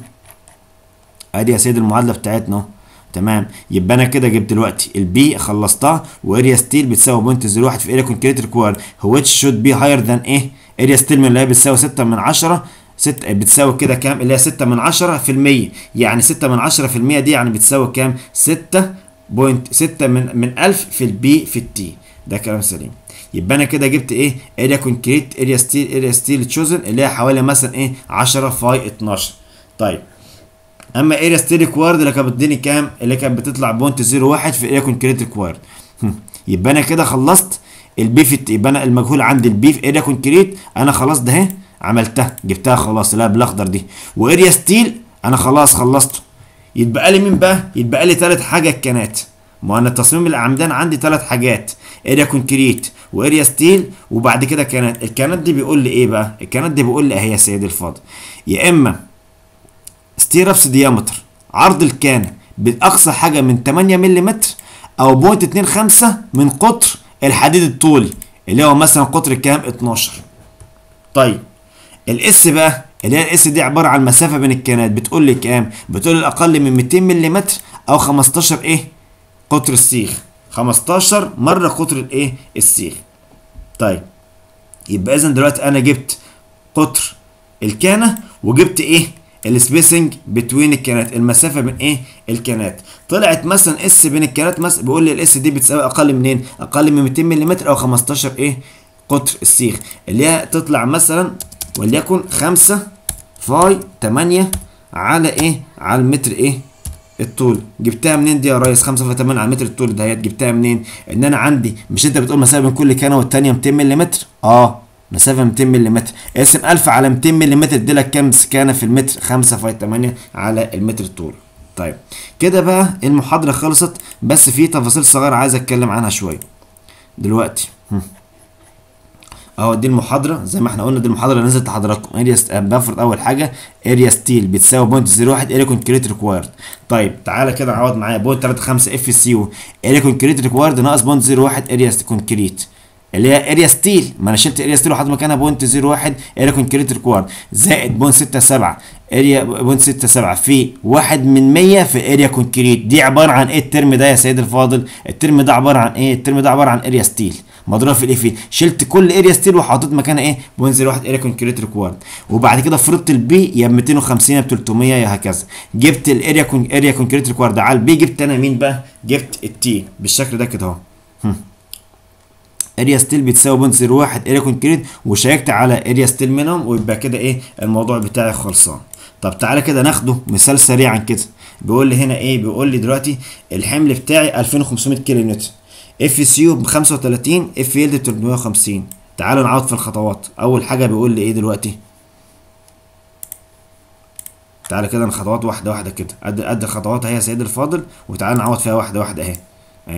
ادي يا سيدي المعادله بتاعتنا اهو تمام يبقى انا كده جبت دلوقتي البي خلصتها واريا ستيل بتساوي بوينت 01 في اريا كونكريت ريكويرد which should be higher than ايه اريا ستيل من اللي هي بتساوي 6 من 10 ستة بتساوي كده كام اللي هي 6 من 10 في المية يعني 6 من 10 في المية دي يعني بتساوي كام 6 بوينت 6 من من 1000 في البي في التي ده كلام سليم يبقى انا كده جبت ايه اريا كونكريت اريا ستيل اريا ستيل تشوزن اللي هي حوالي مثلا ايه 10 فاي 12 طيب اما اريا ستيل ريكوارد اللي كانت بتديني كام اللي كانت بتطلع بوينت 01 في اريا كونكريت ريكوارد يبقى انا كده خلصت البي في يبقى انا المجهول عندي البي في اريا كونكريت انا خلاص ده اهي عملتها جبتها خلاص لا بالاخضر دي واريا ستيل انا خلاص خلصته يتبقى لي مين بقى يتبقى لي ثلاث حاجه الكنات ما انا تصميم الاعمدان عندي ثلاث حاجات اريا كونكريت واريا ستيل وبعد كده كانت الكانات دي بيقول لي ايه بقى الكانات دي بيقول لي اهي يا سيدي الفاضل يا اما ستيرابس ديامتر عرض الكانه باقصى حاجه من 8 ملم او بوينت 25 من قطر الحديد الطولي اللي هو مثلا قطر كام 12 طيب الاس بقى اللي هي الاس دي عباره عن مسافه بين الكانات بتقول لي كام بتقول لي اقل من 200 ملم او 15 ايه قطر السيخ 15 مره قطر الايه السيخ طيب يبقى اذا دلوقتي انا جبت قطر الكانه وجبت ايه السبيسنج بتوين الكانات المسافه بين ايه الكانات طلعت مثلا اس بين الكانات مثلا بيقول لي الاس دي بتساوي اقل منين اقل من 200 ملم او 15 ايه قطر السيخ اللي هي تطلع مثلا وليكن 5 فاي 8 على ايه على المتر ايه الطول جبتها منين دي يا ريس 5 في 8 على متر الطول دهيت جبتها منين ان انا عندي مش انت بتقول مسافه بين كل كانه والثانيه 200 ملم اه مسافه 200 ملم اقسم 1000 على 200 ملم ادي لك كام سكانه في المتر 5 في 8 على المتر الطول طيب كده بقى المحاضره خلصت بس في تفاصيل صغيره عايز اتكلم عنها شويه دلوقتي هم. اهو دي المحاضره زي ما احنا قلنا دي المحاضره اللي نزلت لحضراتكم اريا ست... بفرض اول حاجه اريا ستيل بتساوي 0.01 اريا كونكريت ريكوايرد طيب تعالى كده نعوض معايا 0.35 اف سي يو اريا كونكريت ريكوايرد ناقص 0.01 اريا كونكريت اللي هي اريا ستيل ما انا شلت اريا ستيل وحط مكانها 0.01 اريا كونكريت ريكوايرد زائد 0.67 اريا 0.67 في 1 من 100 في اريا كونكريت دي عباره عن ايه الترم ده يا سيد الفاضل الترم ده عباره عن ايه الترم ده عباره عن اريا ستيل مضروبه في الايه في شلت كل اريا ستيل وحطيت مكانها ايه 0.01 اريا كونكريت ريكوايرد وبعد كده فرضت البي يا ب 250 يا ب 300 يا هكذا جبت الاريا كون اريا كونكريت ريكوايرد على البي جبت انا مين بقى جبت التي بالشكل ده كده اهو هم. اريا ستيل بتساوي 0.01 اريا كونكريت وشيكت على اريا ستيل منهم ويبقى كده ايه الموضوع بتاعي خلصان طب تعالى كده ناخده مثال سريعا كده بيقول لي هنا ايه بيقول لي دلوقتي الحمل بتاعي 2500 كيلو نيوتن اف سي يو ب 35 اف يلد ب 350 تعالوا نعوض في الخطوات اول حاجه بيقول لي ايه دلوقتي تعالى كده الخطوات واحده واحده كده قد قد الخطوات اهي يا سيد الفاضل وتعالى نعوض فيها واحده واحده اهي اهي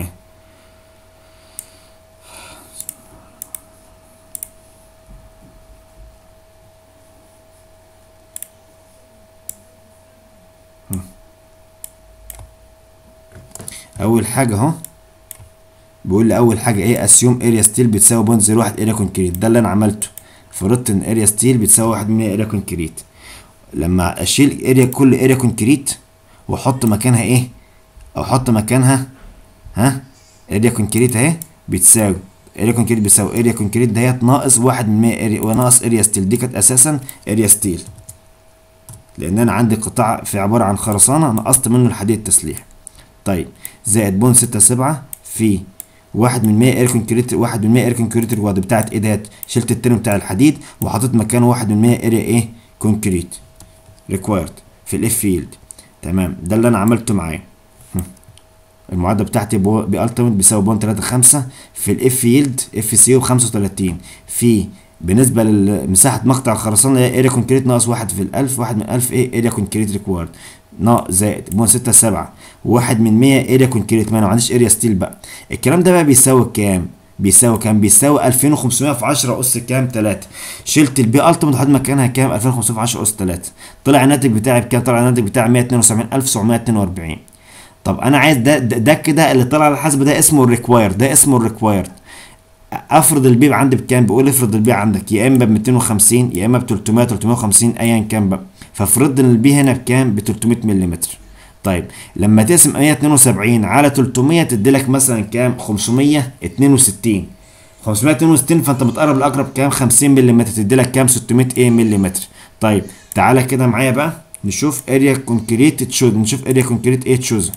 اول حاجه اهو بيقول لي اول حاجه ايه اسيوم اريا ستيل بتساوي 0.01 اريا كونكريت ده اللي انا عملته فرضت ان اريا ستيل بتساوي 1 من اريا كونكريت لما اشيل اريا كل اريا كونكريت واحط مكانها ايه او احط مكانها ها اريا كونكريت اهي بتساوي اريا كونكريت بتساوي اريا كونكريت دهيت ناقص 1 من 100 اريا وناقص اريا ستيل دي كانت اساسا اريا ستيل لان انا عندي قطاع في عباره عن خرسانه نقصت منه الحديد تسليح طيب زائد بون ستة سبعة في واحد من مية اير كونكريت واحد من مية اير كونكريت الواد بتاعت ايه ديت شلت الترم بتاع الحديد وحطيت مكانه واحد من مية اريا ايه كونكريت ريكوايرد في الاف فيلد تمام ده اللي انا عملته معاه المعادله بتاعتي بالتيمت بيساوي بون تلاتة خمسة في الاف فيلد اف سي يو بخمسة وتلاتين في بالنسبه لمساحه مقطع الخرسانه هي اريا كونكريت ناقص واحد في الالف واحد من الف ايه اريا كونكريت ريكوارد ناقص زائد بون ستة سبعة واحد من مية اريا كونكريت ما انا ما عنديش اريا ستيل بقى الكلام ده بقى بيساوي كام بيساوي كام بيساوي 2500 في 10 اس كام 3 شلت البي التيمت وحط مكانها كام 2500 في 10 اس 3 طلع الناتج بتاعي بكام طلع الناتج بتاعي 172742 طب انا عايز ده ده, ده كده اللي طلع على الحسب ده اسمه الريكواير ده اسمه الريكوايرد افرض البي عندي بكام بيقول افرض البي عندك يا اما ب 250 يا اما ب 300 350 ايا كان بقى فافرض ان البي هنا بكام ب 300 ملم طيب لما تقسم 172 على 300 تدي لك مثلا كام 562 562 فانت متقرب لاقرب كام 50 ملم تدي لك كام 600 ايه ملم طيب تعالى كده معايا بقى نشوف اريا كونكريت تشوز نشوف اريا كونكريت ايه تشوز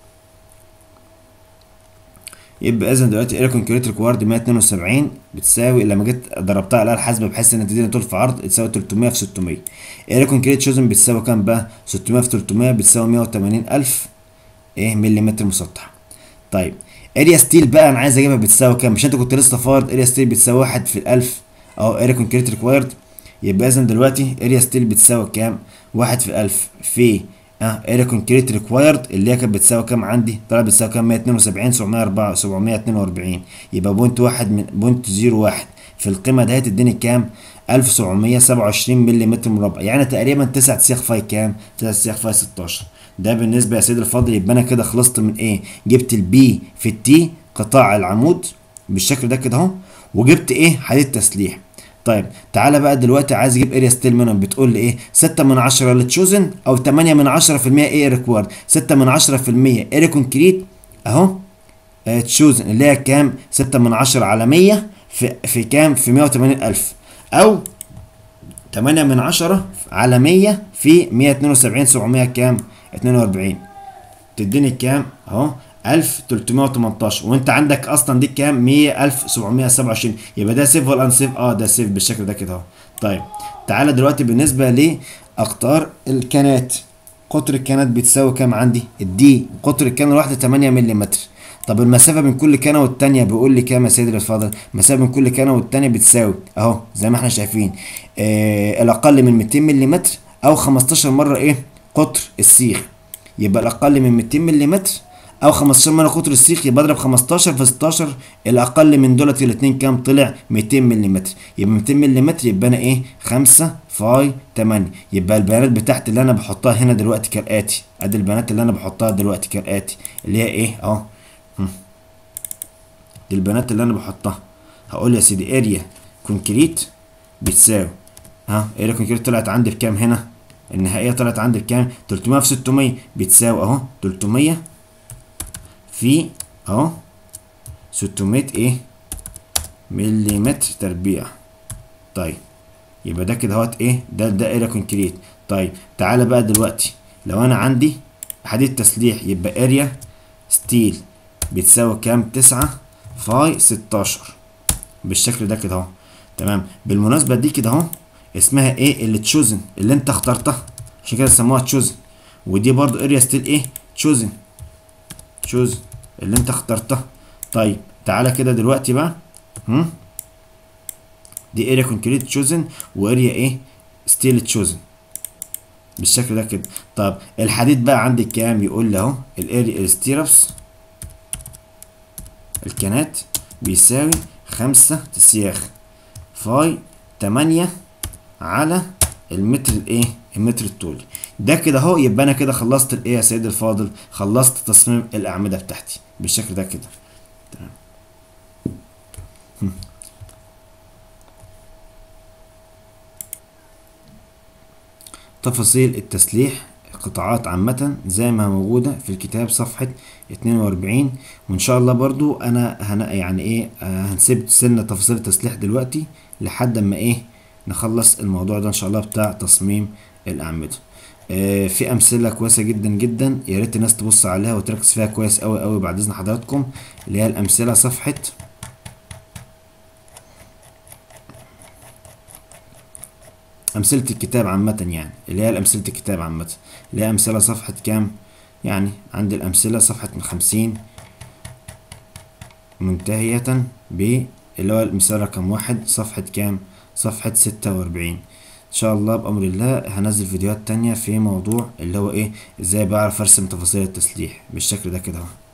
يبقى اذا دلوقتي اريا كونكريت ريكوارد 172 بتساوي لما جيت ضربتها على الحاسبه بحيث ان تديني طول في عرض تساوي 300 في 600 اريا كونكريت تشوزن بتساوي كام بقى 600 في 300 بتساوي 180000 ايه مليمتر مسطح طيب اريا ستيل بقى انا عايز اجيبها بتساوي كام مش انت كنت لسه فارض اريا ستيل بتساوي 1 في الالف اهو اريا كونكريت ريكوايرد يبقى اذا دلوقتي اريا ستيل بتساوي كام 1 في الالف في اه اريا كونكريت ريكوايرد اللي هي كانت بتساوي كام عندي طلع بتساوي كام 172 704 742 يبقى بوينت واحد من بوينت زيرو واحد في القيمه دهيت تديني كام 1727 ملم مربع يعني تقريبا 9 سياخ فاي كام 9 سياخ فاي 16 ده بالنسبه يا سيدي الفاضل يبقى انا كده خلصت من ايه جبت البي في التي قطاع العمود بالشكل ده كده اهو وجبت ايه حديد تسليح طيب تعالى بقى دلوقتي عايز اجيب اريا ستيل منهم بتقول لي ايه 6 من 10 للتشوزن او 8 من 10% ايه ريكوارد 6 من 10% اريا كونكريت اهو اه تشوزن اللي هي كام 6 من 10 على 100 في في كام في 180000 او 8 من 10 على 100 في 172 700 كام 42 تديني كام اهو 1318 وانت عندك اصلا دي كام 100727 يبقى ده سيف ولا انسيف اه ده سيف بالشكل ده كده اهو طيب تعالى دلوقتي بالنسبه لاقطار الكانات قطر الكانات بتساوي كام عندي الدي قطر الكانه الواحده 8 ملم طب المسافه بين كل كانه والتانيه بيقول لي كام يا سيدي الفاضل المسافه بين كل كانه والتانيه بتساوي اهو زي ما احنا شايفين آه الاقل من 200 ملم او 15 مره ايه قطر السيخ يبقى الاقل من 200 ملم او 15 مره قطر السيخ يبقى اضرب 15 في 16 الاقل من دولت الاثنين كام طلع 200 ملم يبقى 200 ملم يبقى انا ايه 5 فاي 8 يبقى البيانات بتاعتي اللي انا بحطها هنا دلوقتي كالاتي ادي البيانات اللي انا بحطها دلوقتي كالاتي اللي هي ايه اهو هم. دي البيانات اللي انا بحطها هقول يا سيدي اريا كونكريت بتساوي ها اريا كونكريت طلعت عندي بكام هنا النهائيه طلعت عندي بكام 300 في 600 بتساوي اهو 300 في اهو 600 ايه مليمتر تربيع طيب يبقى ده كده اهوت ايه ده ده اريا كونكريت طيب تعالى بقى دلوقتي لو انا عندي حديد تسليح يبقى اريا ستيل بتساوي كام 9 فاي 16 بالشكل ده كده اهو تمام بالمناسبه دي كده اهو اسمها ايه اللي تشوزن اللي انت اخترتها عشان كده سموها تشوزن ودي برضو اريا ستيل ايه تشوزن تشوزن اللي انت اخترتها طيب تعالى كده دلوقتي بقى هم دي اريا كونكريت تشوزن واريا ايه ستيل تشوزن بالشكل ده كده طب الحديد بقى عندك كام يقول لي اهو الاريا الستيربس الكنات بيساوي خمسة تسياخ فاي تمانية على المتر الايه المتر الطولي ده كده اهو يبقى انا كده خلصت الايه يا سيدي الفاضل خلصت تصميم الاعمده بتاعتي بالشكل ده كده تمام هم. تفاصيل التسليح قطاعات عامة زي ما موجودة في الكتاب صفحة 42 وإن شاء الله برضو أنا هن يعني إيه آه هنسيب سنة تفاصيل التسليح دلوقتي لحد أما إيه نخلص الموضوع ده إن شاء الله بتاع تصميم الأعمدة آه في أمثلة كويسة جدا جدا يا ريت الناس تبص عليها وتركز فيها كويس أوي أوي بعد إذن حضراتكم اللي هي الأمثلة صفحة أمثلة الكتاب عامة يعني اللي هي أمثلة الكتاب عامة اللي هي أمثلة صفحة كام يعني عندي الأمثلة صفحة من خمسين منتهية ب اللي هو المثال رقم واحد صفحة كام صفحة ستة وأربعين إن شاء الله بأمر الله هنزل فيديوهات تانية في موضوع اللي هو إيه إزاي بعرف أرسم تفاصيل التسليح بالشكل ده كده أهو